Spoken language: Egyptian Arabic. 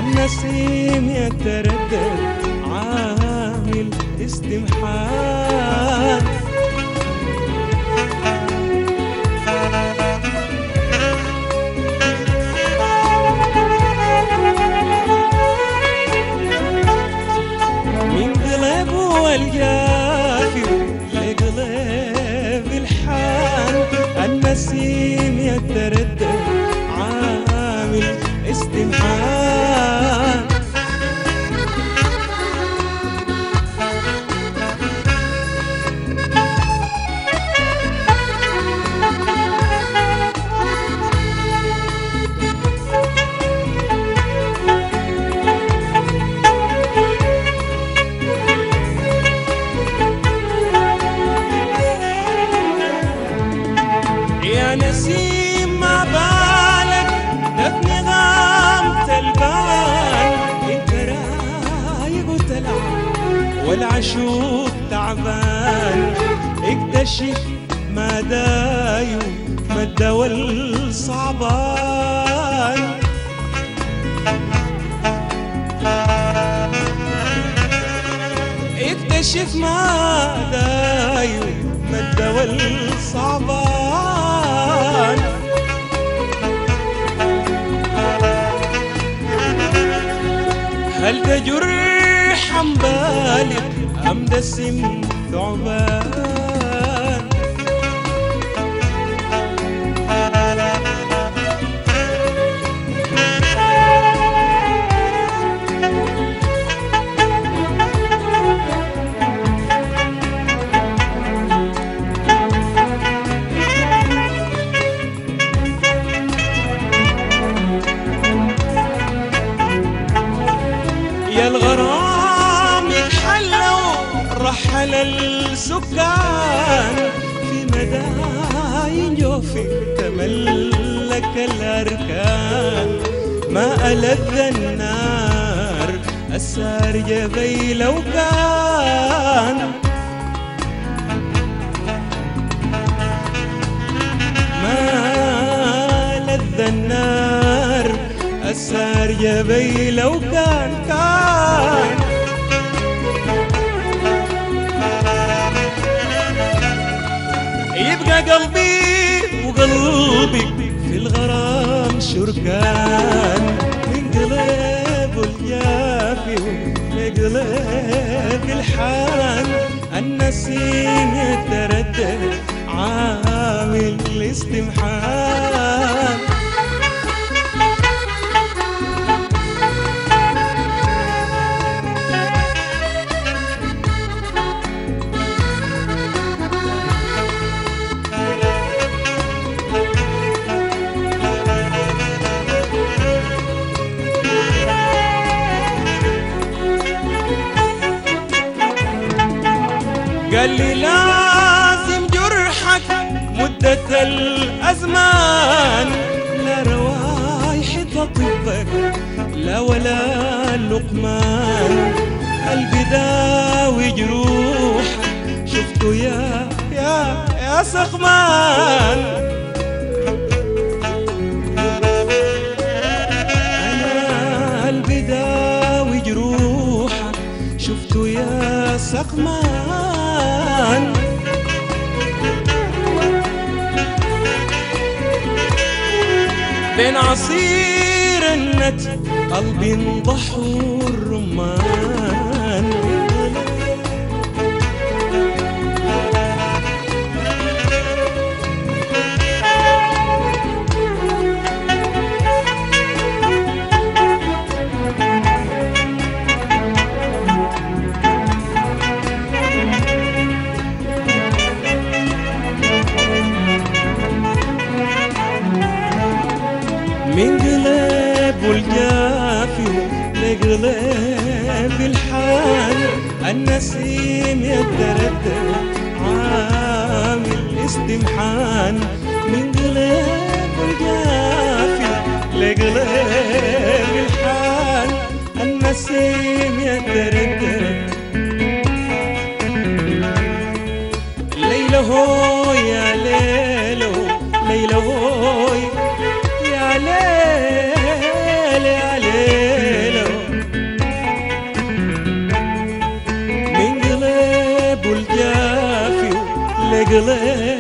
النسيم يتردد عامل استمحال من قلب والجافي لقلب الحال النسيم يتردد عامل استمحال يا نسيم ما بالك دفن غامت البال انت رايق وتلعب والعشوق تعبان اكتشف ما دايو ما الدوا الصعبان اكتشف ما دايو ما الدوا الصعبان هل ده جرح عم بالغ أم ده سم ثعبان يا الغرام يتحلوا رحل السكان في مداين جوفي تملك الأركان ما ألذ النار السارجة بي لو كان ما لذ النار السارجة بي لو كان كان يبقى قلبي وقلبك في الغرام شركان من قلب الجافي لقلب الحان النسيم يتردد عامل الاستمحال قال لي لازم جرحك مدة الأزمان لا روايح تطبك لا ولا لقمان قلبي داوي جروحك شفته يا يا يا سخمان أنا قلبي داوي جروحك شفته يا سقمان بين عصير النت قلبي انضح الرمان من قلب والجافي لقلب الحال النسيم يتردد عامل استمحان من قلب والجافي لقلب الحال النسيم يتردد ليلة هو يا ليلة ليلة هو يا ليل يا ليل لقلي